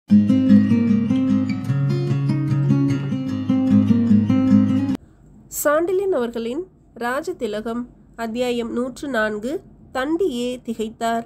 சாண்டிலியன் அவர்களின் ராஜதிலகம் அத்தியாயம் நூற்று நான்கு தண்டியே திகைத்தார்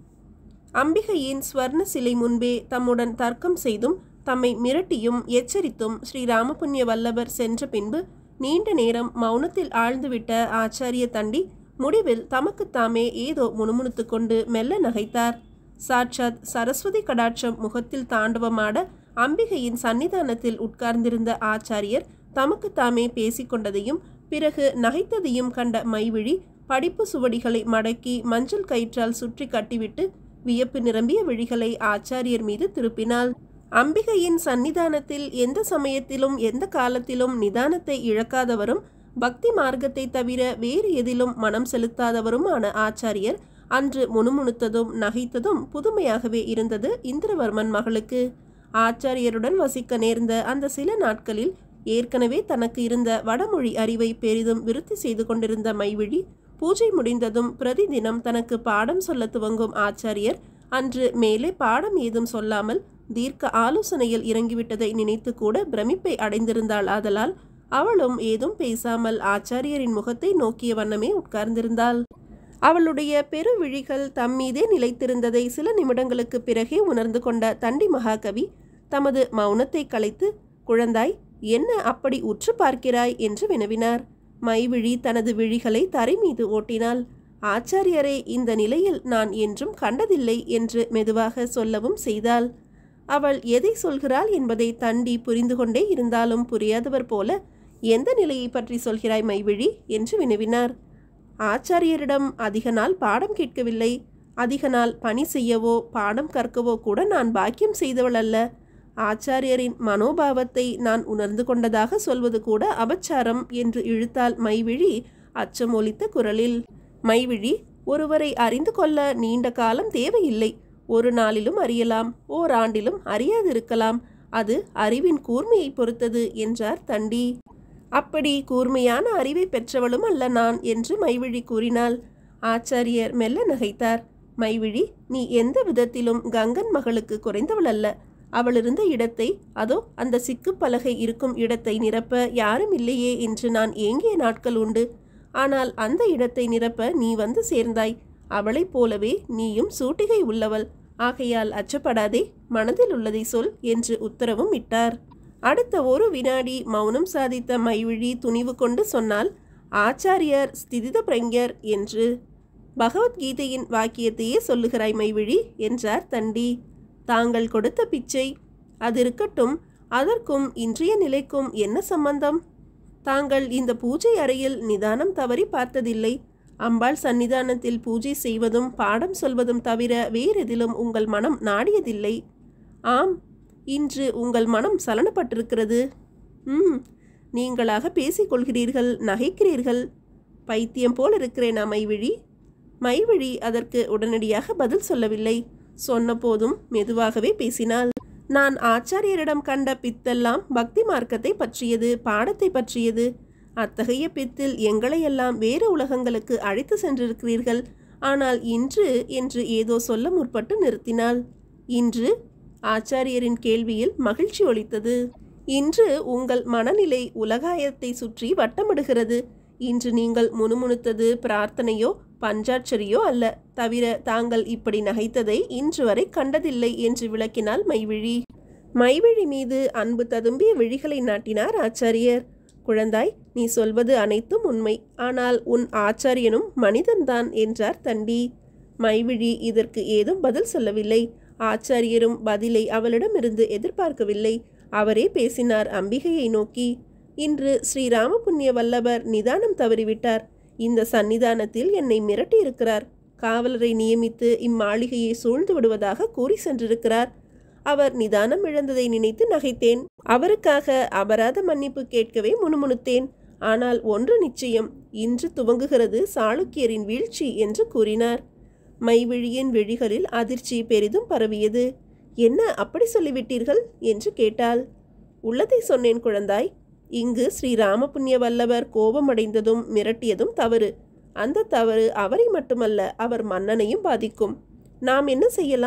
அம்பிகையின் ஸ்வர்ண சிலை முன்பே தம்முடன் தர்க்கம் செய்தும் தம்மை மிரட்டியும் எச்சரித்தும் ஸ்ரீ ராமபுண்ணிய வல்லவர் சென்ற பின்பு நீண்ட நேரம் மௌனத்தில் ஆழ்ந்துவிட்ட ஆச்சாரிய தண்டி முடிவில் தமக்குத்தாமே ஏதோ முணுமுணுத்துக் கொண்டு மெல்ல நகைத்தார் சாட்சாத் சரஸ்வதி கடாட்சம் முகத்தில் தாண்டவமாட அம்பிகையின் சன்னிதானத்தில் உட்கார்ந்திருந்த ஆச்சாரியர் தமக்குத்தாமே பேசிக்கொண்டதையும் பிறகு நகைத்ததையும் கண்ட மைவிழி படிப்பு சுவடிகளை மடக்கி மஞ்சள் கயிற்றால் சுற்றி கட்டிவிட்டு வியப்பு நிரம்பிய விழிகளை ஆச்சாரியர் மீது திருப்பினாள் அம்பிகையின் சன்னிதானத்தில் எந்த சமயத்திலும் எந்த காலத்திலும் நிதானத்தை இழக்காதவரும் பக்தி மார்க்கத்தை தவிர வேறு எதிலும் மனம் செலுத்தாதவருமான ஆச்சாரியர் அன்று முணுமுணுத்ததும் நகைத்ததும் புதுமையாகவே இருந்தது இந்திரவர்மன் மகளுக்கு ஆச்சாரியருடன் வசிக்க நேர்ந்த அந்த சில நாட்களில் ஏற்கனவே தனக்கு இருந்த வடமொழி அறிவை பெரிதும் விருத்தி செய்து கொண்டிருந்த மைவிழி பூஜை முடிந்ததும் பிரதிதினம் தனக்கு பாடம் சொல்ல துவங்கும் ஆச்சாரியர் அன்று மேலே பாடம் ஏதும் சொல்லாமல் தீர்க்க ஆலோசனையில் இறங்கிவிட்டதை நினைத்து கூட பிரமிப்பை அடைந்திருந்தாள் ஆதலால் அவளும் ஏதும் பேசாமல் ஆச்சாரியரின் முகத்தை நோக்கிய வண்ணமே உட்கார்ந்திருந்தாள் அவளுடைய பெருவிழிகள் தம்மீதே நிலைத்திருந்ததை சில நிமிடங்களுக்கு பிறகே உணர்ந்து கொண்ட தண்டி மகாகவி தமது மௌனத்தை கலைத்து குழந்தாய் என்ன அப்படி உற்று பார்க்கிறாய் என்று வினவினார் மைவிழி தனது விழிகளை தரை மீது ஓட்டினாள் ஆச்சாரியரை இந்த நிலையில் நான் என்றும் கண்டதில்லை என்று மெதுவாக சொல்லவும் செய்தாள் அவள் எதை சொல்கிறாள் என்பதை தண்டி புரிந்து கொண்டே இருந்தாலும் புரியாதவர் போல எந்த நிலையை பற்றி சொல்கிறாய் மைவிழி என்று வினவினார் ஆச்சாரியரிடம் அதிக நாள் பாடம் கேட்கவில்லை அதிக நாள் பணி செய்யவோ பாடம் கற்கவோ கூட நான் பாக்கியம் செய்தவள் அல்ல ஆச்சாரியரின் மனோபாவத்தை நான் உணர்ந்து கொண்டதாக சொல்வது கூட அபச்சாரம் என்று இழுத்தால் மைவிழி அச்சம் ஒலித்த குரலில் மைவிழி ஒருவரை அறிந்து கொள்ள நீண்ட காலம் தேவையில்லை ஒரு நாளிலும் அறியலாம் ஓராண்டிலும் அறியாதிருக்கலாம் அது அறிவின் கூர்மையை பொறுத்தது என்றார் தண்டி அப்படி கூர்மையான அறிவை பெற்றவளும் அல்ல நான் என்று மைவிழி கூறினாள் ஆச்சாரியர் மெல்ல நகைத்தார் மைவிழி நீ எந்த விதத்திலும் கங்கன் மகளுக்கு குறைந்தவள் அல்ல அவள் இருந்த இடத்தை அதோ அந்த சிக்கு பலகை இருக்கும் இடத்தை நிரப்ப யாரும் இல்லையே என்று நான் ஏங்கிய நாட்கள் உண்டு ஆனால் அந்த இடத்தை நிரப்ப நீ வந்து சேர்ந்தாய் அவளைப் போலவே நீயும் சூட்டிகை உள்ளவள் ஆகையால் அச்சப்படாதே மனதில் உள்ளதை சொல் என்று உத்தரவும் இட்டார் அடுத்த ஒரு வினாடி மௌனம் சாதித்த மைவிழி துணிவு கொண்டு சொன்னால் ஆச்சாரியர் ஸ்திதித பிரஞர் என்று பகவத்கீதையின் வாக்கியத்தையே சொல்லுகிறாய் மைவிழி என்றார் தண்டி தாங்கள் கொடுத்த பிச்சை அது இருக்கட்டும் அதற்கும் இன்றைய நிலைக்கும் என்ன சம்பந்தம் தாங்கள் இந்த பூஜை அறையில் நிதானம் தவறி பார்த்ததில்லை அம்பாள் சன்னிதானத்தில் பூஜை செய்வதும் பாடம் சொல்வதும் தவிர வேறெதிலும் உங்கள் மனம் நாடியதில்லை ஆம் இன்று உங்கள் மனம் சலனப்பட்டிருக்கிறது ம் நீங்களாக பேசிக்கொள்கிறீர்கள் நகைக்கிறீர்கள் பைத்தியம் போல் இருக்கிறேன் மைவிழி மைவிழி அதற்கு உடனடியாக பதில் சொல்லவில்லை சொன்னபோதும் மெதுவாகவே பேசினாள் நான் ஆச்சாரியரிடம் கண்ட பித்தெல்லாம் பக்தி மார்க்கத்தை பற்றியது பாடத்தை பற்றியது அத்தகைய பித்தில் எங்களையெல்லாம் வேறு உலகங்களுக்கு அழைத்து சென்றிருக்கிறீர்கள் ஆனால் இன்று என்று ஏதோ சொல்ல முற்பட்டு நிறுத்தினாள் இன்று ஆச்சாரியரின் கேள்வியில் மகிழ்ச்சி ஒலித்தது இன்று உங்கள் மனநிலை உலகாயத்தை சுற்றி வட்டமிடுகிறது இன்று நீங்கள் முணுமுணுத்தது பிரார்த்தனையோ பஞ்சாட்சரியோ அல்ல தவிர தாங்கள் இப்படி நகைத்ததை இன்று வரை கண்டதில்லை என்று விளக்கினாள் மைவிழி மைவிழி மீது அன்பு ததும்பிய விழிகளை நாட்டினார் ஆச்சாரியர் குழந்தாய் நீ சொல்வது அனைத்தும் உண்மை ஆனால் உன் ஆச்சாரியனும் மனிதன்தான் என்றார் தண்டி மைவிழி இதற்கு ஏதும் பதில் சொல்லவில்லை ஆச்சாரியரும் பதிலை அவளிடமிருந்து எதிர்பார்க்கவில்லை அவரே பேசினார் அம்பிகையை நோக்கி இன்று ஸ்ரீராமபுண்ணிய வல்லவர் நிதானம் தவறிவிட்டார் இந்த சன்னிதானத்தில் என்னை மிரட்டி இருக்கிறார் காவலரை நியமித்து இம்மாளிகையை சூழ்ந்து விடுவதாக கூறி சென்றிருக்கிறார் அவர் நிதானம் இழந்ததை நினைத்து நகைத்தேன் அவருக்காக அபராத மன்னிப்பு கேட்கவே முணுமுணுத்தேன் ஆனால் ஒன்று நிச்சயம் இன்று துவங்குகிறது சாளுக்கியரின் வீழ்ச்சி என்று கூறினார் மைவிழியின் விழிகளில் அதிர்ச்சி பெரிதும் பரவியது என்ன அப்படி சொல்லிவிட்டீர்கள் என்று கேட்டாள் உள்ளதை சொன்னேன் குழந்தாய் இங்கு ஸ்ரீ ராமபுண்ணிய வல்லவர் கோபமடைந்ததும் மிரட்டியதும் தவறு அந்த தவறு அவரை மட்டுமல்ல அவர் மன்னனையும் பாதிக்கும் நாம் என்ன செய்யலாம்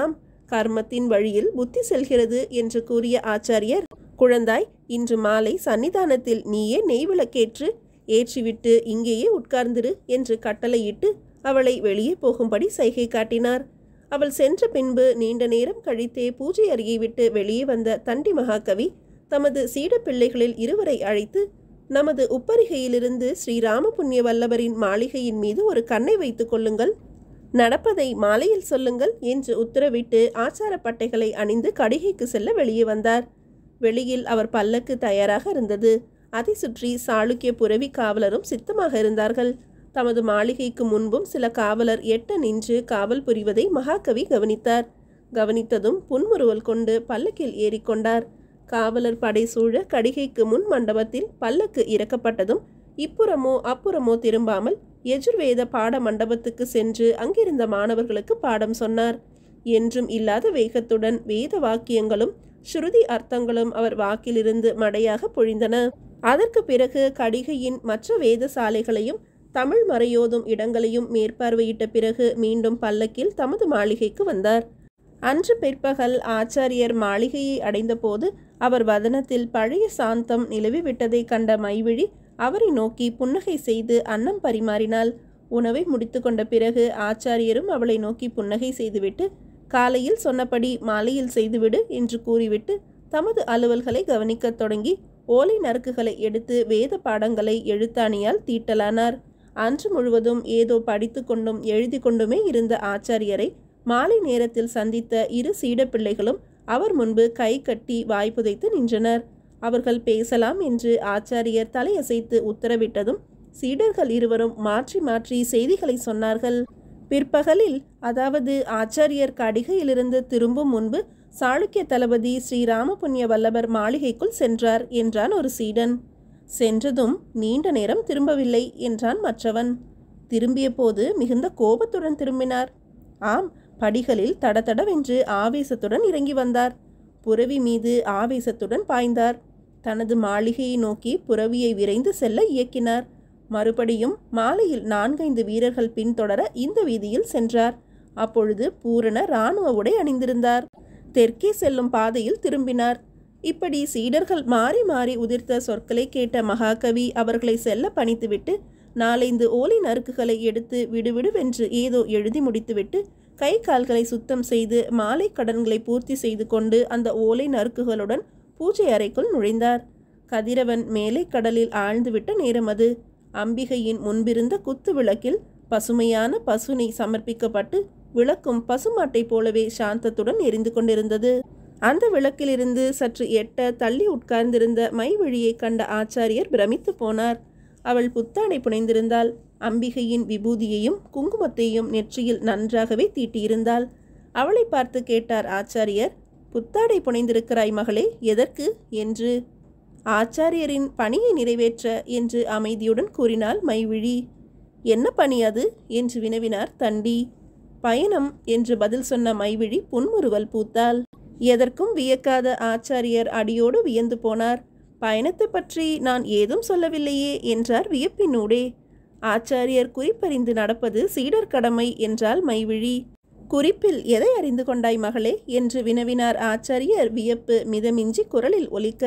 கர்மத்தின் வழியில் புத்தி செல்கிறது என்று கூறிய ஆச்சாரியர் குழந்தாய் இன்று மாலை சன்னிதானத்தில் நீயே நெய் விளக்கேற்று ஏற்றிவிட்டு இங்கேயே உட்கார்ந்திரு என்று கட்டளையிட்டு அவளை வெளியே போகும்படி சைகை காட்டினார் அவள் சென்ற பின்பு நீண்ட நேரம் கழித்தே பூஜை அருகே விட்டு வெளியே வந்த தண்டி மகாகவி தமது சீட பிள்ளைகளில் இருவரை அழைத்து நமது உப்பரிகையிலிருந்து ஸ்ரீராம புண்ணிய வல்லவரின் மாளிகையின் மீது ஒரு கண்ணை வைத்துக் கொள்ளுங்கள் நடப்பதை மாலையில் சொல்லுங்கள் என்று உத்தரவிட்டு ஆச்சார பட்டைகளை அணிந்து கடிகைக்கு செல்ல வெளியே வந்தார் வெளியில் அவர் பல்லக்கு தயாராக இருந்தது அதை சுற்றி சாளுக்கிய புரவி காவலரும் சித்தமாக இருந்தார்கள் தமது மாளிகைக்கு முன்பும் சில காவலர் எட்ட நின்று காவல் புரிவதை மகாகவி கவனித்தார் கவனித்ததும் புன்முறுவல் கொண்டு பல்லக்கில் ஏறிக்கொண்டார் காவலர் படை சூழ கடிகைக்கு முன் மண்டபத்தில் பல்லக்கு இறக்கப்பட்டதும் இப்புறமோ அப்புறமோ திரும்பாமல் எஜுர்வேத பாட மண்டபத்துக்கு சென்று அங்கிருந்த மாணவர்களுக்கு பாடம் சொன்னார் என்றும் இல்லாத வேகத்துடன் வேத வாக்கியங்களும் ஸ்ருதி அர்த்தங்களும் அவர் வாக்கிலிருந்து மடையாக பொழிந்தன அதற்கு பிறகு கடிகையின் மற்ற வேத சாலைகளையும் தமிழ் மறையோதும் இடங்களையும் மேற்பார்வையிட்ட பிறகு மீண்டும் பல்லக்கில் தமது மாளிகைக்கு வந்தார் அன்று பிற்பகல் ஆச்சாரியர் மாளிகையை அடைந்தபோது அவர் வதனத்தில் பழைய சாந்தம் நிலவி விட்டதை கண்ட மைவிழி அவரை நோக்கி புன்னகை செய்து அன்னம் பரிமாறினாள் உணவை முடித்துக்கொண்ட பிறகு ஆச்சாரியரும் அவளை நோக்கி புன்னகை செய்துவிட்டு காலையில் சொன்னபடி மாலையில் செய்துவிடு என்று கூறிவிட்டு தமது அலுவல்களை கவனிக்கத் தொடங்கி ஓலை நறுக்குகளை எடுத்து வேத பாடங்களை எழுத்தாணியால் தீட்டலானார் அன்று முழுவதும் ஏதோ படித்து கொண்டும் எழுதி கொண்டுமே இருந்த ஆச்சாரியரை மாலை நேரத்தில் சந்தித்த இரு சீடப்பிள்ளைகளும் அவர் முன்பு கை கட்டி வாய் புதைத்து நின்றனர் அவர்கள் பேசலாம் என்று ஆச்சாரியர் தலையசைத்து உத்தரவிட்டதும் சீடர்கள் இருவரும் மாற்றி மாற்றி செய்திகளை சொன்னார்கள் பிற்பகலில் அதாவது ஆச்சாரியர் கடிகையிலிருந்து திரும்பும் முன்பு சாளுக்கிய தளபதி ஸ்ரீராம புண்ணிய வல்லபர் மாளிகைக்குள் சென்றார் என்றான் ஒரு சீடன் சென்றதும் நீண்ட நேரம் திரும்பவில்லை என்றான் மற்றவன் திரும்பிய போது மிகுந்த கோபத்துடன் திரும்பினார் ஆம் படிகளில் தடதடவென்று ஆவேசத்துடன் இறங்கி வந்தார் புரவி மீது ஆவேசத்துடன் பாய்ந்தார் தனது மாளிகையை நோக்கி புரவியை விரைந்து செல்ல இயக்கினார் மறுபடியும் மாலையில் நான்கைந்து வீரர்கள் பின்தொடர இந்த வீதியில் சென்றார் அப்பொழுது பூரண இராணுவ உடை அணிந்திருந்தார் தெற்கே செல்லும் பாதையில் திரும்பினார் இப்படி சீடர்கள் மாறி மாறி உதிர்த்த சொற்களை கேட்ட மகாகவி அவர்களை செல்ல பணித்துவிட்டு நாலைந்து ஓலை நறுக்குகளை எடுத்து விடுவிடுவென்று ஏதோ எழுதி முடித்துவிட்டு கை கால்களை சுத்தம் செய்து மாலை கடன்களை பூர்த்தி செய்து கொண்டு அந்த ஓலை நறுக்குகளுடன் பூஜை அறைக்குள் நுழைந்தார் கதிரவன் மேலை கடலில் ஆழ்ந்துவிட்ட நேரம் அது அம்பிகையின் முன்பிருந்த குத்து விளக்கில் பசுமையான பசுனை சமர்ப்பிக்கப்பட்டு விளக்கும் பசுமாட்டை போலவே சாந்தத்துடன் எரிந்து கொண்டிருந்தது அந்த விளக்கிலிருந்து சற்று எட்ட தள்ளி உட்கார்ந்திருந்த மைவழியை கண்ட ஆச்சாரியர் பிரமித்து போனார் அவள் புத்தாடை புனைந்திருந்தாள் அம்பிகையின் விபூதியையும் குங்குமத்தையும் நெற்றியில் நன்றாகவே தீட்டியிருந்தாள் அவளை பார்த்து கேட்டார் ஆச்சாரியர் புத்தாடை புனைந்திருக்கிறாய் மகளே எதற்கு என்று ஆச்சாரியரின் பணியை நிறைவேற்ற என்று அமைதியுடன் கூறினாள் மைவிழி என்ன பணி அது என்று வினவினார் தண்டி பயணம் என்று பதில் சொன்ன மைவிழி புன்முறுவல் பூத்தாள் எதற்கும் வியக்காத ஆச்சாரியர் அடியோடு வியந்து போனார் பயணத்தை பற்றி நான் ஏதும் சொல்லவில்லையே என்றார் வியப்பினூடே ஆச்சாரியர் குறிப்பறிந்து நடப்பது சீடர் கடமை என்றால் மைவிழி குறிப்பில் எதை அறிந்து கொண்டாய் மகளே என்று வினவினார் ஆச்சாரியர் வியப்பு மிதமிஞ்சி குரலில் ஒலிக்க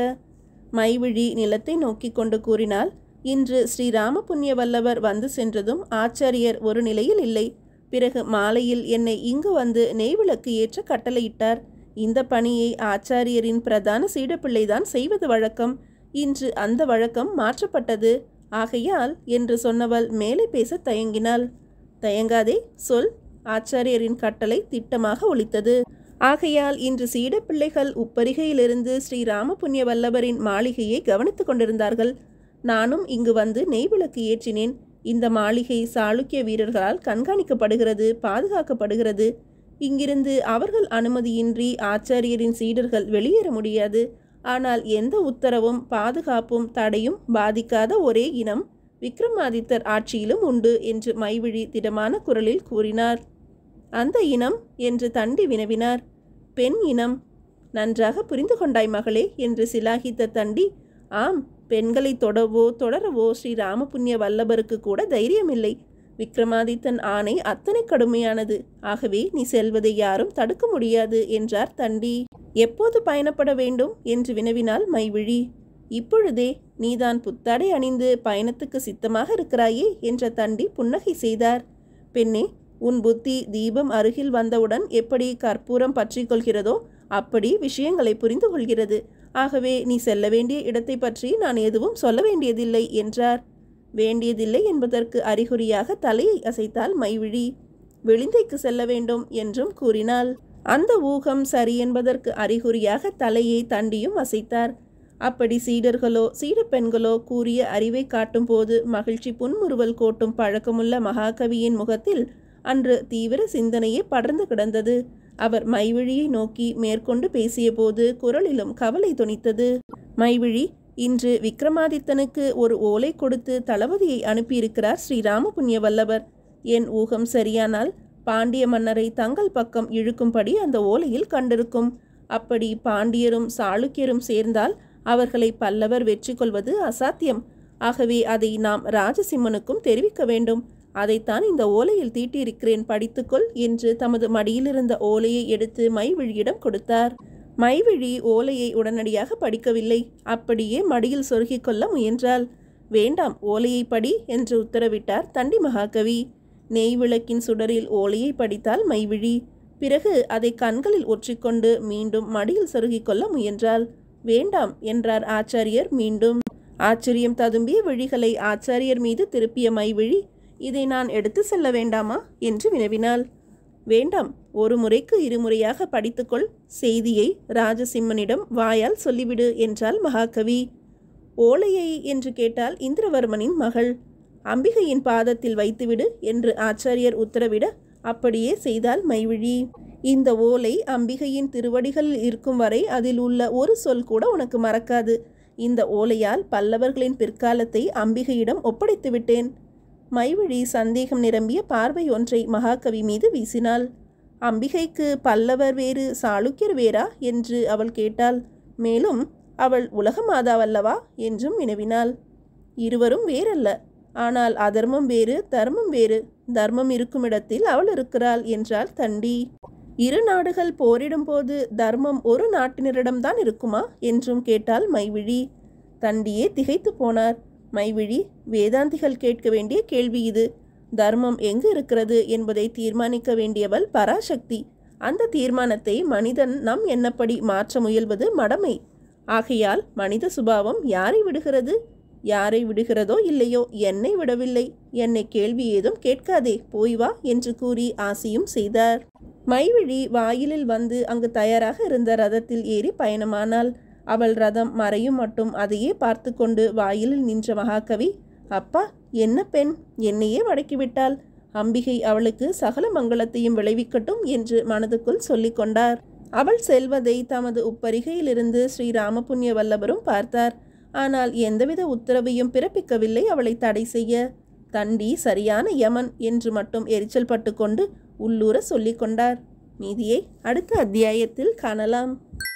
மைவிழி நிலத்தை நோக்கி கொண்டு கூறினாள் இன்று ஸ்ரீராம புண்ணிய வல்லவர் வந்து சென்றதும் ஆச்சாரியர் ஒரு நிலையில் இல்லை பிறகு மாலையில் என்னை இங்கு வந்து நெய்விளக்கு ஏற்ற கட்டளையிட்டார் இந்த பணியை ஆச்சாரியரின் பிரதான சீடப்பிள்ளைதான் செய்வது வழக்கம் இன்று அந்த வழக்கம் மாற்றப்பட்டது ஆகையால் என்று சொன்னவள் மேலே பேச தயங்கினாள் தயங்காதே சொல் ஆச்சாரியரின் கட்டளை திட்டமாக ஒலித்தது ஆகையால் இன்று சீடப்பிள்ளைகள் உப்பரிகையிலிருந்து ஸ்ரீ ராமபுண்ணிய வல்லபரின் மாளிகையை கவனித்துக் கொண்டிருந்தார்கள் நானும் இங்கு வந்து நெய்விளக்கு ஏற்றினேன் இந்த மாளிகை சாளுக்கிய வீரர்களால் கண்காணிக்கப்படுகிறது பாதுகாக்கப்படுகிறது இங்கிருந்து அவர்கள் அனுமதியின்றி ஆச்சாரியரின் சீடர்கள் வெளியேற முடியாது ஆனால் எந்த உத்தரவும் பாதுகாப்பும் தடையும் பாதிக்காத ஒரே இனம் விக்ரமாதித்தர் ஆட்சியிலும் உண்டு என்று மைவிழி திடமான குரலில் கூறினார் அந்த இனம் என்று தண்டி வினவினார் பெண் இனம் நன்றாக புரிந்து கொண்டாய் மகளே என்று சிலாகித்த தண்டி ஆம் பெண்களை தொடவோ தொடரவோ ஸ்ரீ ராமபுண்ணிய வல்லபருக்கு கூட தைரியமில்லை விக்ரமாதித்தன் ஆணை அத்தனை கடுமையானது ஆகவே நீ செல்வதை யாரும் தடுக்க முடியாது என்றார் தண்டி எப்போது பயணப்பட வேண்டும் என்று வினவினாள் மைவிழி இப்பொழுதே நீதான் புத்தாடை அணிந்து பயணத்துக்கு சித்தமாக இருக்கிறாயே என்ற தண்டி புன்னகை செய்தார் பெண்ணே உன் புத்தி தீபம் அருகில் வந்தவுடன் எப்படி கற்பூரம் பற்றி கொள்கிறதோ அப்படி விஷயங்களை புரிந்து கொள்கிறது ஆகவே நீ செல்ல வேண்டிய இடத்தை பற்றி நான் எதுவும் சொல்ல வேண்டியதில்லை என்றார் வேண்டியதில்லை என்பதற்கு அறிகுறியாக தலையை அசைத்தாள் மைவிழி விளிந்தைக்கு செல்ல வேண்டும் என்றும் கூறினாள் அந்த ஊகம் சரி என்பதற்கு அறிகுறியாக தலையை தண்டியும் அசைத்தார் அப்படி சீடர்களோ சீடப்பெண்களோ கூறிய அறிவை காட்டும் போது மகிழ்ச்சி புன்முறுவல் கோட்டும் பழக்கமுள்ள மகாகவியின் முகத்தில் அன்று தீவிர சிந்தனையே படர்ந்து கிடந்தது அவர் மைவிழியை நோக்கி மேற்கொண்டு பேசியபோது குரலிலும் கவலை தொனித்தது மைவிழி இன்று விக்ரமாதித்தனுக்கு ஒரு ஓலை கொடுத்து தளபதியை அனுப்பியிருக்கிறார் ஸ்ரீராம புண்ணிய வல்லவர் என் ஊகம் சரியானால் பாண்டிய மன்னரை தங்கள் பக்கம் இழுக்கும்படி அந்த ஓலையில் கண்டிருக்கும் அப்படி பாண்டியரும் சாளுக்கியரும் சேர்ந்தால் அவர்களை பல்லவர் வெற்றி கொள்வது அசாத்தியம் ஆகவே அதை நாம் ராஜசிம்மனுக்கும் தெரிவிக்க வேண்டும் அதைத்தான் இந்த ஓலையில் தீட்டியிருக்கிறேன் படித்துக்கொள் என்று தமது மடியிலிருந்த ஓலையை எடுத்து மைவிழியிடம் கொடுத்தார் மைவிழி ஓலையை உடனடியாக படிக்கவில்லை அப்படியே மடியில் சொருகிக் கொள்ள முயன்றாள் வேண்டாம் ஓலையை படி என்று உத்தரவிட்டார் தண்டி மகாகவி நெய் விளக்கின் சுடரில் ஓலையை படித்தால் மைவிழி பிறகு அதை கண்களில் ஒற்றிக்கொண்டு மீண்டும் மடியில் சொருகிக் கொள்ள முயன்றாள் வேண்டாம் என்றார் ஆச்சாரியர் மீண்டும் ஆச்சரியம் ததும்பிய விழிகளை ஆச்சாரியர் மீது திருப்பிய மைவிழி இதை நான் எடுத்து செல்ல வேண்டாமா என்று வினவினாள் வேண்டாம் ஒரு முறைக்கு இருமுறையாக படித்துக்கொள் செய்தியை ராஜசிம்மனிடம் வாயால் சொல்லிவிடு என்றாள் மகாகவி ஓலையை என்று கேட்டால் இந்திரவர்மனின் மகள் அம்பிகையின் பாதத்தில் வைத்துவிடு என்று ஆச்சாரியர் உத்தரவிட அப்படியே செய்தால் மைவிழி இந்த ஓலை அம்பிகையின் திருவடிகளில் இருக்கும் வரை அதில் உள்ள ஒரு சொல் கூட உனக்கு மறக்காது இந்த ஓலையால் பல்லவர்களின் பிற்காலத்தை அம்பிகையிடம் ஒப்படைத்து விட்டேன் மைவிழி சந்தேகம் நிரம்பிய பார்வை ஒன்றை மகாகவி மீது வீசினாள் அம்பிகைக்கு பல்லவர் வேறு சாளுக்கியர் வேறா என்று அவள் கேட்டாள் மேலும் அவள் உலக மாதாவல்லவா என்றும் வினவினாள் இருவரும் வேறல்ல ஆனால் அதர்மம் வேறு தர்மம் வேறு தர்மம் இருக்கும் இடத்தில் அவள் இருக்கிறாள் என்றாள் தண்டி இரு நாடுகள் போரிடும்போது தர்மம் ஒரு நாட்டினரிடம்தான் இருக்குமா என்றும் கேட்டாள் மைவிழி தண்டியே திகைத்து போனார் மைவிழி வேதாந்திகள் கேட்க வேண்டிய கேள்வி இது தர்மம் எங்கு இருக்கிறது என்பதை தீர்மானிக்க வேண்டியவள் பராசக்தி அந்த தீர்மானத்தை மனிதன் நம் எண்ணப்படி மாற்ற முயல்வது மடமை ஆகையால் மனித சுபாவம் யாரை விடுகிறது யாரை விடுகிறதோ இல்லையோ என்னை விடவில்லை என்னை கேள்வி ஏதும் கேட்காதே போய் வா என்று கூறி ஆசியும் செய்தார் மைவிழி வாயிலில் வந்து அங்கு தயாராக இருந்த ரதத்தில் ஏறி பயணமானாள் அவள் ரதம் மறையும் மட்டும் அதையே பார்த்து கொண்டு வாயிலில் நின்ற மகாகவி அப்பா என்ன பெண் என்னையே வடக்கிவிட்டாள் அம்பிகை அவளுக்கு சகல மங்களத்தையும் விளைவிக்கட்டும் என்று மனதுக்குள் சொல்லிக் கொண்டார் அவள் செல்வதை தமது உப்பரிகையிலிருந்து ஸ்ரீ ராமபுண்ணிய வல்லவரும் பார்த்தார் ஆனால் எந்தவித உத்தரவையும் பிறப்பிக்கவில்லை அவளை தடை செய்ய தண்டி சரியான யமன் என்று மட்டும் எரிச்சல் பட்டுக்கொண்டு உள்ளூர சொல்லிக் கொண்டார் மீதியை அடுத்த அத்தியாயத்தில் காணலாம்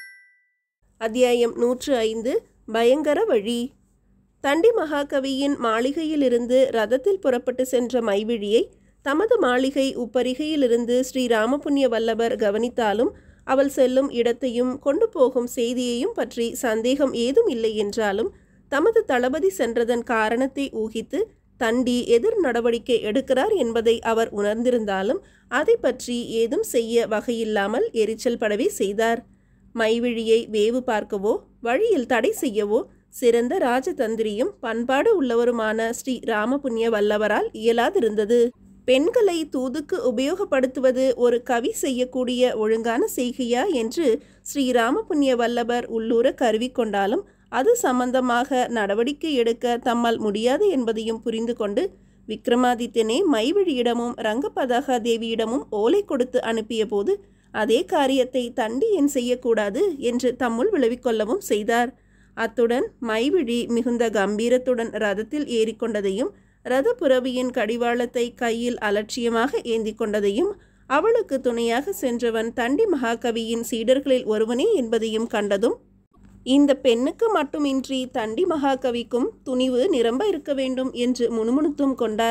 அத்தியாயம் நூற்று ஐந்து பயங்கர வழி தண்டி மகாகவியின் மாளிகையிலிருந்து ரதத்தில் புறப்பட்டு சென்ற மைவிழியை தமது மாளிகை உப்பரிகையிலிருந்து ஸ்ரீ ராமபுண்ணிய வல்லவர் கவனித்தாலும் அவள் செல்லும் இடத்தையும் கொண்டு போகும் செய்தியையும் பற்றி சந்தேகம் ஏதும் இல்லை என்றாலும் தமது தளபதி சென்றதன் காரணத்தை ஊகித்து தண்டி எதிர் நடவடிக்கை எடுக்கிறார் என்பதை அவர் உணர்ந்திருந்தாலும் அதை பற்றி ஏதும் செய்ய வகையில்லாமல் எரிச்சல் படவே செய்தார் மைவிழியை வேவு பார்க்கவோ வழியில் தடை செய்யவோ சிறந்த ராஜதந்திரியும் பண்பாடு உள்ளவருமான ஸ்ரீ ராமபுண்ணிய வல்லவரால் இயலாதிருந்தது பெண்களை தூதுக்கு உபயோகப்படுத்துவது ஒரு கவி செய்யக்கூடிய ஒழுங்கான செய்கையா என்று ஸ்ரீ ராமபுண்ணிய வல்லவர் உள்ளூர கருவி கொண்டாலும் அது சம்பந்தமாக நடவடிக்கை எடுக்க தம்மால் முடியாது என்பதையும் புரிந்து கொண்டு விக்ரமாதித்யனே மைவிழியிடமும் ரங்கபதாகா தேவியிடமும் ஓலை கொடுத்து அனுப்பிய போது அதே காரியத்தை தண்டி என் செய்யக்கூடாது என்று தம்முள் விளைவிக்கொள்ளவும் செய்தார் அத்துடன் மைவிழி மிகுந்த கம்பீரத்துடன் ரதத்தில் ஏறிக்கொண்டதையும் ரதபுரவியின் கடிவாளத்தை கையில் அலட்சியமாக ஏந்தி கொண்டதையும் அவளுக்கு துணையாக சென்றவன் தண்டி மகாகவியின் சீடர்களில் ஒருவனே என்பதையும் கண்டதும் இந்த பெண்ணுக்கு மட்டுமின்றி தண்டி மகாகவிக்கும் துணிவு நிரம்ப இருக்க வேண்டும் என்று முணுமுணுத்தும் கொண்டார்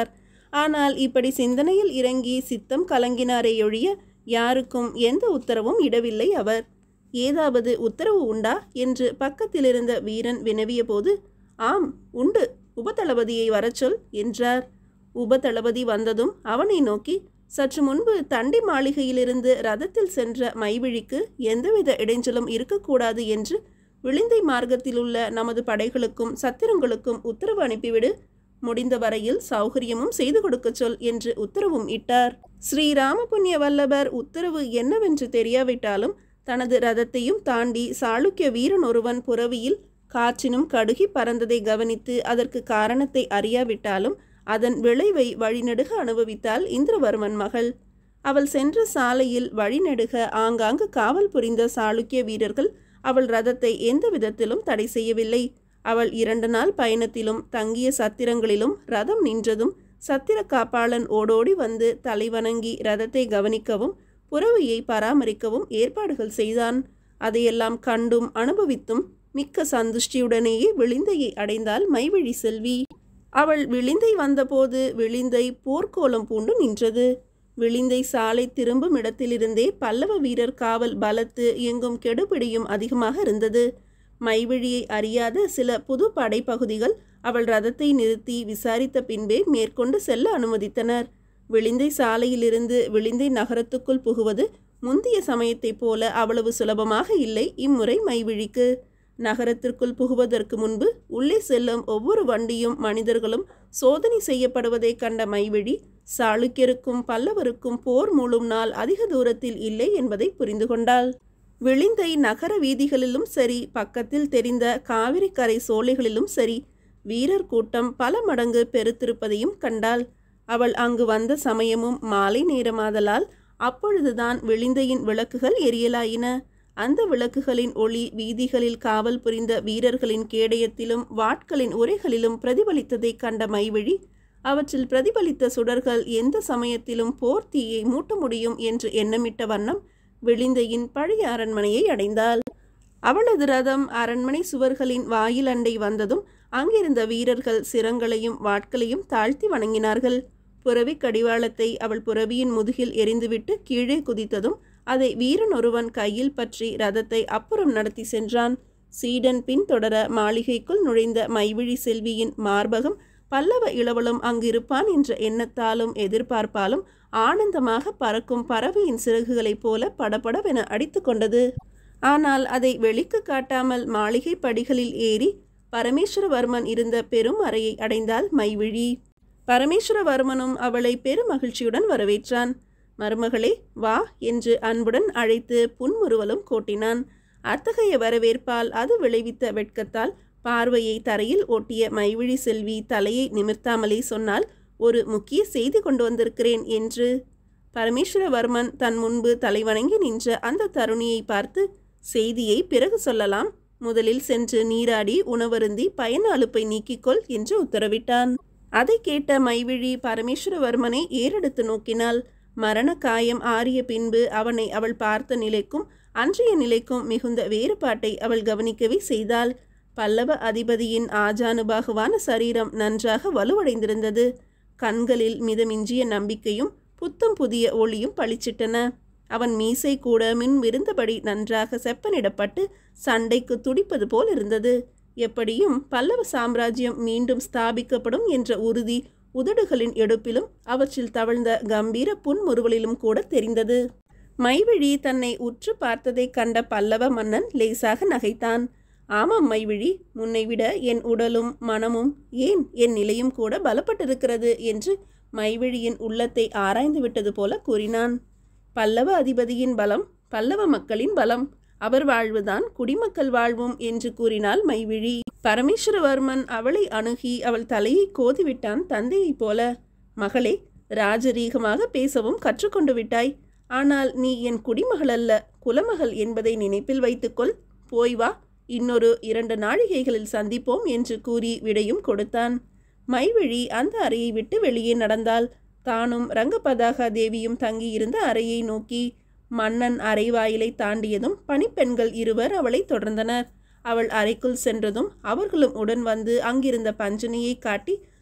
ஆனால் இப்படி சிந்தனையில் இறங்கி சித்தம் கலங்கினாரேயொழிய யாருக்கும் எந்த உத்தரவும் இடவில்லை அவர் ஏதாவது உத்தரவு உண்டா என்று பக்கத்திலிருந்த வீரன் வினவியபோது ஆம் உண்டு உபதளபதியை வரச் சொல் என்றார் உபதளபதி வந்ததும் அவனை நோக்கி சற்று முன்பு தண்டி மாளிகையிலிருந்து ரதத்தில் சென்ற மைவிழிக்கு எந்தவித இடைஞ்சலும் இருக்கக்கூடாது என்று விளிந்தை மார்க்கத்திலுள்ள நமது படைகளுக்கும் சத்திரங்களுக்கும் உத்தரவு அனுப்பிவிடு முடிந்த வரையில் சௌகரியமும் செய்து கொடுக்கச் சொல் என்று உத்தரவும் இட்டார் ஸ்ரீ ராமபுண்ணிய வல்லபர் உத்தரவு என்னவென்று தெரியாவிட்டாலும் தனது ரதத்தையும் தாண்டி சாளுக்கிய வீரன் ஒருவன் புறவியில் காற்றினும் கடுகி பறந்ததை கவனித்து அதற்கு காரணத்தை அறியாவிட்டாலும் அதன் விளைவை வழிநெடுக அனுபவித்தாள் இந்திரவர்மன் மகள் அவள் சென்ற சாலையில் வழிநெடுக ஆங்காங்கு காவல் புரிந்த சாளுக்கிய வீரர்கள் அவள் ரதத்தை எந்த விதத்திலும் தடை செய்யவில்லை அவள் இரண்டு நாள் பயணத்திலும் தங்கிய சத்திரங்களிலும் ரதம் நின்றதும் சத்திர காப்பாளன் ஓடோடி வந்து தலைவணங்கி ரதத்தை கவனிக்கவும் புறவியை பராமரிக்கவும் ஏற்பாடுகள் செய்தான் அதையெல்லாம் கண்டும் அனுபவித்தும் மிக்க சந்துஷ்டியுடனேயே விளிந்தையை அடைந்தாள் மைவழி செல்வி அவள் விளிந்தை வந்தபோது விளிந்தை போர்க்கோலம் பூண்டு நின்றது விளிந்தை சாலை திரும்பும் இடத்திலிருந்தே பல்லவ வீரர் காவல் பலத்து எங்கும் கெடுபிடியும் அதிகமாக இருந்தது மைவிழியை அறியாத சில புது படைப்பகுதிகள் அவள் ரதத்தை நிறுத்தி விசாரித்த பின்பே மேற்கொண்டு செல்ல அனுமதித்தனர் விளிந்தை சாலையிலிருந்து விளிந்தை நகரத்துக்குள் புகுவது முந்திய சமயத்தைப் போல அவ்வளவு சுலபமாக இல்லை இம்முறை மைவிழிக்கு நகரத்திற்குள் புகுவதற்கு முன்பு உள்ளே செல்லும் ஒவ்வொரு வண்டியும் மனிதர்களும் சோதனை செய்யப்படுவதை கண்ட மைவிழி சாளுக்கியருக்கும் பல்லவருக்கும் போர் மூழும் நாள் அதிக தூரத்தில் இல்லை என்பதை புரிந்து கொண்டாள் விளிந்தை நகர வீதிகளிலும் சரி பக்கத்தில் தெரிந்த காவிரி கரை சோலைகளிலும் சரி வீரர் கூட்டம் பல மடங்கு பெருத்திருப்பதையும் கண்டாள் அவள் அங்கு வந்த சமயமும் மாலை நேரமாதலால் அப்பொழுதுதான் விளிந்தையின் விளக்குகள் எரியலாயின அந்த விளக்குகளின் ஒளி வீதிகளில் காவல் புரிந்த வீரர்களின் கேடயத்திலும் வாட்களின் உரைகளிலும் பிரதிபலித்ததைக் கண்ட மைவிழி அவற்றில் பிரதிபலித்த சுடர்கள் எந்த சமயத்திலும் போர் தீயை மூட்ட முடியும் என்று எண்ணமிட்ட வண்ணம் விளிந்தையின் பழைய அரண்மனையை அடைந்தாள் அவளது ரதம் அரண்மனை சுவர்களின் வாயில் அண்டை வந்ததும் அங்கிருந்த வீரர்கள் சிரங்களையும் வாட்களையும் தாழ்த்தி வணங்கினார்கள் புறவி கடிவாளத்தை அவள் புறவியின் முதுகில் எரிந்துவிட்டு கீழே குதித்ததும் அதை வீரன் ஒருவன் கையில் பற்றி ரதத்தை அப்புறம் நடத்தி சென்றான் சீடன் பின்தொடர மாளிகைக்குள் நுழைந்த மைவிழி செல்வியின் மார்பகம் பல்லவ இளவலும் அங்கிருப்பான் என்ற எண்ணத்தாலும் எதிர்பார்ப்பாலும் ஆனந்தமாக பறக்கும் பறவையின் சிறகுகளைப் போல படபடவென அடித்து கொண்டது ஆனால் அதை வெளிக்கு காட்டாமல் மாளிகை படிகளில் ஏறி பரமேஸ்வரவர்மன் இருந்த பெரும் அறையை அடைந்தாள் மைவிழி பரமேஸ்வரவர்மனும் அவளை பெருமகிழ்ச்சியுடன் வரவேற்றான் மருமகளே வா என்று அன்புடன் அழைத்து புன்முறுவலும் கோட்டினான் அத்தகைய வரவேற்பால் அது விளைவித்த வெட்கத்தால் பார்வையை தரையில் ஓட்டிய மைவிழி செல்வி தலையை நிமிர்த்தாமலே சொன்னால் ஒரு முக்கிய செய்தி கொண்டு வந்திருக்கிறேன் என்று பரமேஸ்வரவர்மன் தன் முன்பு தலைவணங்கி நின்ற அந்த தருணியை பார்த்து செய்தியை பிறகு சொல்லலாம் முதலில் சென்று நீராடி உணவருந்தி பயண அலுப்பை நீக்கிக்கொள் என்று உத்தரவிட்டான் அதை கேட்ட மைவிழி பரமேஸ்வரவர்மனை ஏறெடுத்து நோக்கினாள் மரண காயம் ஆறிய பின்பு அவனை அவள் பார்த்த நிலைக்கும் அன்றைய நிலைக்கும் மிகுந்த வேறுபாட்டை அவள் கவனிக்கவே செய்தாள் பல்லவ அதிபதியின் ஆஜானுபாகுவான சரீரம் நன்றாக வலுவடைந்திருந்தது கண்களில் மிதமிஞ்சிய நம்பிக்கையும் புத்தம் புதிய ஒளியும் பளிச்சிட்டன அவன் மீசை கூட மின் விருந்தபடி நன்றாக செப்பனிடப்பட்டு சண்டைக்கு துடிப்பது போல் இருந்தது எப்படியும் பல்லவ சாம்ராஜ்யம் மீண்டும் ஸ்தாபிக்கப்படும் என்ற உறுதி உதடுகளின் எடுப்பிலும் அவற்றில் தவழ்ந்த கம்பீர புன்முறுவலிலும் கூட தெரிந்தது மைவிழி தன்னை உற்று பார்த்ததைக் கண்ட பல்லவ மன்னன் லேசாக நகைத்தான் ஆமாம் மைவிழி முன்னை விட என் உடலும் மனமும் ஏன் என் நிலையும் கூட பலப்பட்டிருக்கிறது என்று மைவிழியின் உள்ளத்தை ஆராய்ந்து விட்டது போல கூறினான் பல்லவ அதிபதியின் பலம் பல்லவ மக்களின் பலம் அவர் வாழ்வுதான் குடிமக்கள் வாழ்வும் என்று கூறினாள் மைவிழி பரமேஸ்வரவர்மன் அவளை அணுகி அவள் தலையை கோதிவிட்டான் தந்தையைப் போல மகளே ராஜரீகமாக பேசவும் கற்றுக்கொண்டு விட்டாய் ஆனால் நீ என் குடிமகள் அல்ல குலமகள் என்பதை நினைப்பில் வைத்துக்கொள் போய் வா இன்னொரு இரண்டு நாழிகைகளில் சந்திப்போம் என்று கூறி விடையும் கொடுத்தான் மைவிழி அந்த அறையை விட்டு வெளியே நடந்தாள் தானும் ரங்கபதாகா தேவியும் தங்கியிருந்த அறையை நோக்கி மன்னன் அறை வாயிலை தாண்டியதும் பணிப்பெண்கள் இருவர் அவளை தொடர்ந்தனர் அவள் அறைக்குள் சென்றதும் அவர்களும் உடன் வந்து அங்கிருந்த பஞ்சனியை காட்டி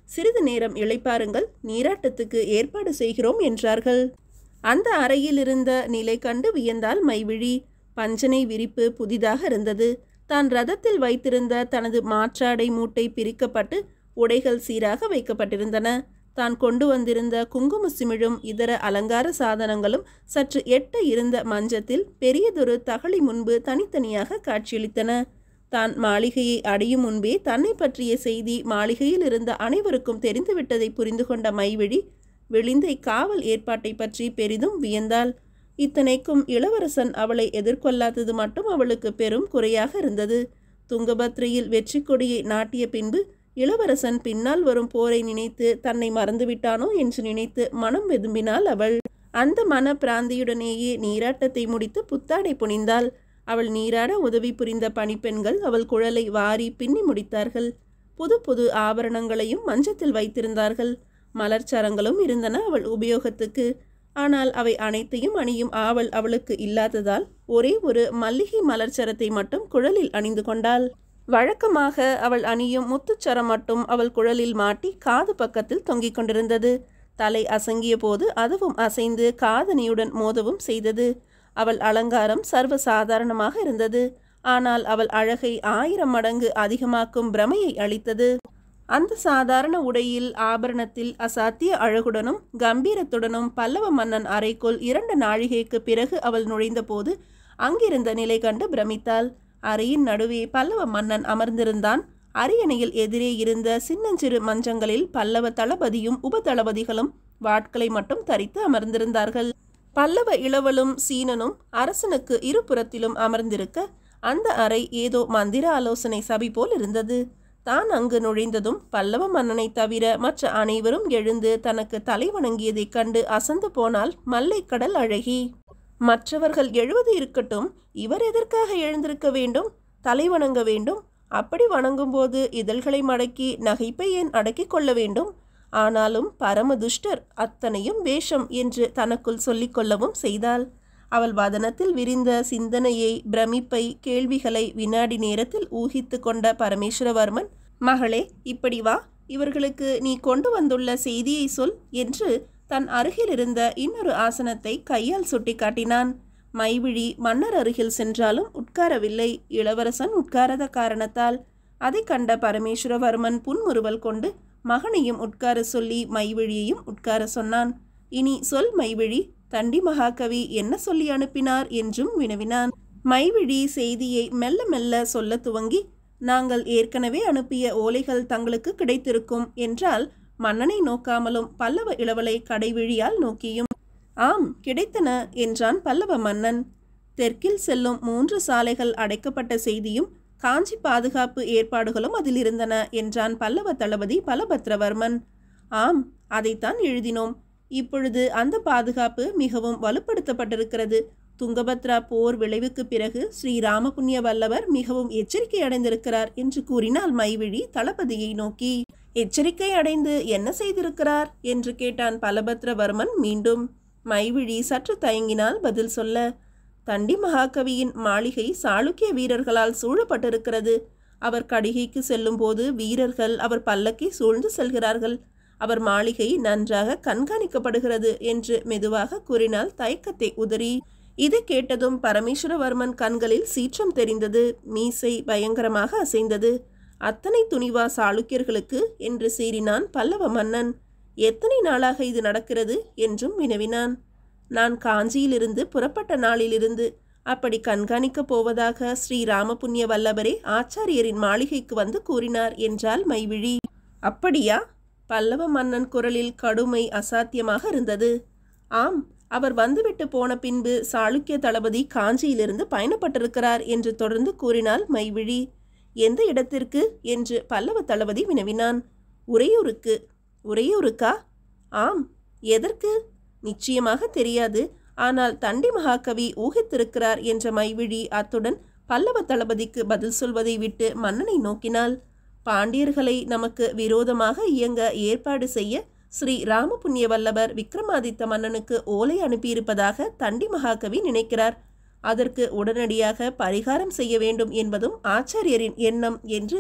சிறிது நேரம் இளைப்பாருங்கள் நீராட்டத்துக்கு ஏற்பாடு செய்கிறோம் என்றார்கள் அந்த அறையில் இருந்த நிலை கண்டு வியந்தால் மைவிழி பஞ்சனை விரிப்பு புதிதாக இருந்தது தான் ரதத்தில் வைத்திருந்த தனது மாற்றாடை மூட்டை பிரிக்கப்பட்டு உடைகள் சீராக வைக்கப்பட்டிருந்தன தான் கொண்டு வந்திருந்த குங்கும சிமிழும் இதர அலங்கார சாதனங்களும் சற்று எட்ட இருந்த மஞ்சத்தில் பெரியதொரு தகழி முன்பு தனித்தனியாக காட்சியளித்தன தான் மாளிகையை அடையும் முன்பே தன்னை பற்றிய செய்தி மாளிகையில் இருந்த அனைவருக்கும் தெரிந்துவிட்டதை புரிந்து கொண்ட மைவிழி விளிந்தை காவல் ஏற்பாட்டை பற்றி பெரிதும் வியந்தாள் இத்தனைக்கும் இளவரசன் அவளை எதிர்கொள்ளாதது மட்டும் அவளுக்கு பெரும் குறையாக இருந்தது துங்கபத்ரையில் வெற்றி கொடியை நாட்டிய பின்பு இளவரசன் பின்னால் வரும் போரை நினைத்து தன்னை மறந்துவிட்டானோ என்று நினைத்து மனம் வெதும்பினாள் அவள் அந்த மன பிராந்தியுடனேயே நீராட்டத்தை முடித்து புத்தாடை புனிந்தாள் அவள் நீராட உதவி புரிந்த பணிப்பெண்கள் அவள் குழலை வாரி பின்னி முடித்தார்கள் புது புது ஆபரணங்களையும் மஞ்சத்தில் வைத்திருந்தார்கள் மலர்ச்சரங்களும் இருந்தன அவள் உபயோகத்துக்கு ஆனால் அவை அனைத்தையும் அணியும் ஆவல் அவளுக்கு இல்லாததால் ஒரே ஒரு மல்லிகை மலர்ச்சரத்தை மட்டும் குழலில் அணிந்து கொண்டாள் வழக்கமாக அவள் அணியும் முத்துச்சரம் மட்டும் அவள் குழலில் மாட்டி காது பக்கத்தில் தொங்கிக் கொண்டிருந்தது தலை அசங்கிய போது அதுவும் அசைந்து காதணியுடன் மோதவும் செய்தது அவள் அலங்காரம் சர்வ சாதாரணமாக இருந்தது ஆனால் அவள் அழகை ஆயிரம் மடங்கு அதிகமாக்கும் பிரமையை அளித்தது அந்த சாதாரண உடையில் ஆபரணத்தில் அசாத்திய அழகுடனும் கம்பீரத்துடனும் பல்லவ மன்னன் அறைக்குள் இரண்டு நாழிகைக்கு பிறகு அவள் நுழைந்தபோது அங்கிருந்த நிலை கண்டு பிரமித்தாள் அறையின் நடுவே பல்லவ மன்னன் அமர்ந்திருந்தான் அரியணையில் எதிரே இருந்த சின்னஞ்சிறு மஞ்சங்களில் பல்லவ தளபதியும் உபதளபதிகளும் வாட்களை மட்டும் தரித்து அமர்ந்திருந்தார்கள் பல்லவ இளவலும் சீனனும் அரசனுக்கு இருபுறத்திலும் அமர்ந்திருக்க அந்த அறை ஏதோ மந்திர ஆலோசனை சபை போல் இருந்தது தான் அங்கு நுழைந்ததும் பல்லவ மன்னனை தவிர மற்ற அனைவரும் எழுந்து தனக்கு தலை வணங்கியதைக் கண்டு அசந்து போனால் மல்லைக்கடல் அழகி மற்றவர்கள் எழுவது இருக்கட்டும் இவர் எதற்காக எழுந்திருக்க வேண்டும் தலை வணங்க வேண்டும் அப்படி வணங்கும்போது இதழ்களை மடக்கி நகைப்பை ஏன் அடக்கிக் கொள்ள வேண்டும் ஆனாலும் பரம துஷ்டர் அத்தனையும் வேஷம் என்று தனக்குள் சொல்லிக்கொள்ளவும் செய்தாள் அவள் வதனத்தில் விரிந்த சிந்தனையை பிரமிப்பை கேள்விகளை வினாடி நேரத்தில் ஊகித்து கொண்ட பரமேஸ்வரவர்மன் மகளே இப்படி வா இவர்களுக்கு நீ கொண்டு வந்துள்ள செய்தியை சொல் என்று தன் அருகில் இருந்த இன்னொரு ஆசனத்தை கையால் சுட்டிக்காட்டினான் மைவிழி மன்னர் அருகில் சென்றாலும் உட்காரவில்லை இளவரசன் உட்காராத காரணத்தால் அதை கண்ட பரமேஸ்வரவர்மன் புன்முறுவல் கொண்டு மகனையும் உட்கார சொல்லி மைவிழியையும் உட்கார சொன்னான் இனி சொல் மைவிழி தண்டி மகாகவி என்ன சொல்லி அனுப்பினார் என்றும் வினவினான் மைவிழி செய்தியை மெல்ல மெல்ல சொல்ல துவங்கி நாங்கள் ஏற்கனவே அனுப்பிய ஓலைகள் தங்களுக்கு கிடைத்திருக்கும் என்றால் மன்னனை நோக்காமலும் பல்லவ இளவலை கடைவிழியால் நோக்கியும் ஆம் கிடைத்தன என்றான் பல்லவ மன்னன் தெற்கில் செல்லும் மூன்று சாலைகள் அடைக்கப்பட்ட செய்தியும் காஞ்சி பாதுகாப்பு ஏற்பாடுகளும் அதில் இருந்தன என்றான் பல்லவ தளபதி பலபத்ரவர்மன் ஆம் அதைத்தான் எழுதினோம் இப்பொழுது அந்த பாதுகாப்பு மிகவும் வலுப்படுத்தப்பட்டிருக்கிறது துங்கபத்ரா போர் விளைவுக்கு பிறகு ஸ்ரீ ராமபுண்ணிய வல்லவர் மிகவும் எச்சரிக்கை அடைந்திருக்கிறார் என்று கூறினாள் மைவிழி தளபதியை நோக்கி எச்சரிக்கை அடைந்து என்ன செய்திருக்கிறார் என்று கேட்டான் பலபத்ரவர்மன் மீண்டும் மைவிழி சற்று தயங்கினால் பதில் சொல்ல தண்டி மகாகவியின் மாளிகை சாளுக்கிய வீரர்களால் சூழப்பட்டிருக்கிறது அவர் கடிகைக்கு செல்லும்போது வீரர்கள் அவர் பல்லக்கை சூழ்ந்து செல்கிறார்கள் அவர் மாளிகை நன்றாக கண்காணிக்கப்படுகிறது என்று மெதுவாக கூறினால் தயக்கத்தை உதறி இதை கேட்டதும் பரமேஸ்வரவர்மன் கண்களில் சீற்றம் தெரிந்தது மீசை பயங்கரமாக அசைந்தது அத்தனை துணிவா சாளுக்கியர்களுக்கு என்று சீறினான் பல்லவ மன்னன் எத்தனை நாளாக இது நடக்கிறது என்றும் வினவினான் நான் காஞ்சியிலிருந்து புறப்பட்ட நாளிலிருந்து அப்படி கண்காணிக்கப் போவதாக ஸ்ரீ ராமபுண்ணிய வல்லபரே ஆச்சாரியரின் மாளிகைக்கு வந்து கூறினார் என்றால் மைவிழி அப்படியா பல்லவ மன்னன் குரலில் கடுமை அசாத்தியமாக இருந்தது ஆம் அவர் வந்துவிட்டு போன பின்பு சாளுக்கிய தளபதி காஞ்சியிலிருந்து பயணப்பட்டிருக்கிறார் என்று தொடர்ந்து கூறினாள் மைவிழி எந்த இடத்திற்கு என்று பல்லவ தளபதி வினவினான் உறையூருக்கு உறையூருக்கா ஆம் எதற்கு நிச்சயமாக தெரியாது ஆனால் தண்டி மகாகவி ஊகித்திருக்கிறார் என்ற மைவிழி அத்துடன் பல்லவ தளபதிக்கு பதில் சொல்வதை விட்டு மன்னனை நோக்கினாள் பாண்டியர்களை நமக்கு விரோதமாக இயங்க ஏற்பாடு செய்ய ஸ்ரீ ராமபுண்ணிய வல்லவர் விக்ரமாதித்த மன்னனுக்கு ஓலை அனுப்பியிருப்பதாக தண்டி மகாகவி நினைக்கிறார் அதற்கு உடனடியாக பரிகாரம் செய்ய வேண்டும் என்பதும் ஆச்சாரியரின் எண்ணம் என்று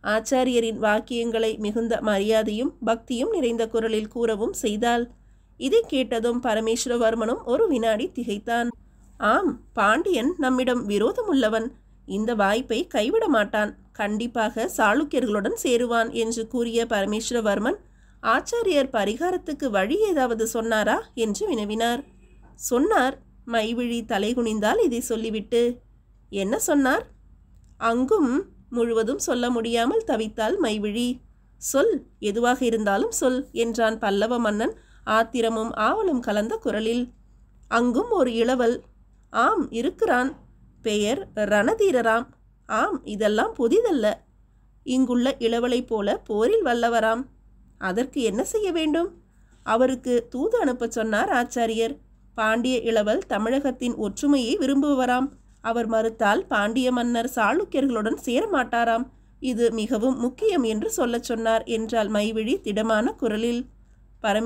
ஆச்சாரியரின் வாக்கியங்களை மிகுந்த மரியாதையும் பக்தியும் நிறைந்த குரலில் கூறவும் செய்தாள் இதை கேட்டதும் பரமேஸ்வரவர்மனும் ஒரு வினாடி திகைத்தான் ஆம் பாண்டியன் நம்மிடம் விரோதமுள்ளவன் இந்த வாய்ப்பை கைவிட மாட்டான் கண்டிப்பாக சாளுக்கியர்களுடன் சேருவான் என்று கூறிய பரமேஸ்வரவர்மன் ஆச்சாரியர் பரிகாரத்துக்கு வழி ஏதாவது சொன்னாரா என்று வினவினார் சொன்னார் மைவிழி தலைகுனிந்தால் இதை சொல்லிவிட்டு என்ன சொன்னார் அங்கும் முழுவதும் சொல்ல முடியாமல் தவித்தாள் மைவிழி சொல் எதுவாக இருந்தாலும் சொல் என்றான் பல்லவ மன்னன் ஆத்திரமும் ஆவலும் கலந்த குரலில் அங்கும் ஒரு இளவல் ஆம் இருக்கிறான் பெயர் ரணதீரராம் ஆம் இதெல்லாம் புதிதல்ல இங்குள்ள இளவலைப் போல போரில் வல்லவராம் அதற்கு என்ன செய்ய வேண்டும் அவருக்கு தூது அனுப்பச் சொன்னார் ஆச்சாரியர் பாண்டிய இளவல் தமிழகத்தின் ஒற்றுமையை விரும்புவராம் அவர் மறுத்தால் பாண்டிய மன்னர் சாளுக்கியர்களுடன் சேரமாட்டாராம் இது மிகவும் முக்கியம் என்று சொல்லச் சொன்னார் என்றால் மைவிழி திடமான குரலில்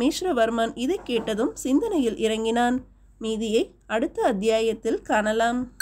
பரமேஸ்வரவர்மன் இதை கேட்டதும் சிந்தனையில் இறங்கினான் மீதியை அடுத்த அத்தியாயத்தில் காணலாம்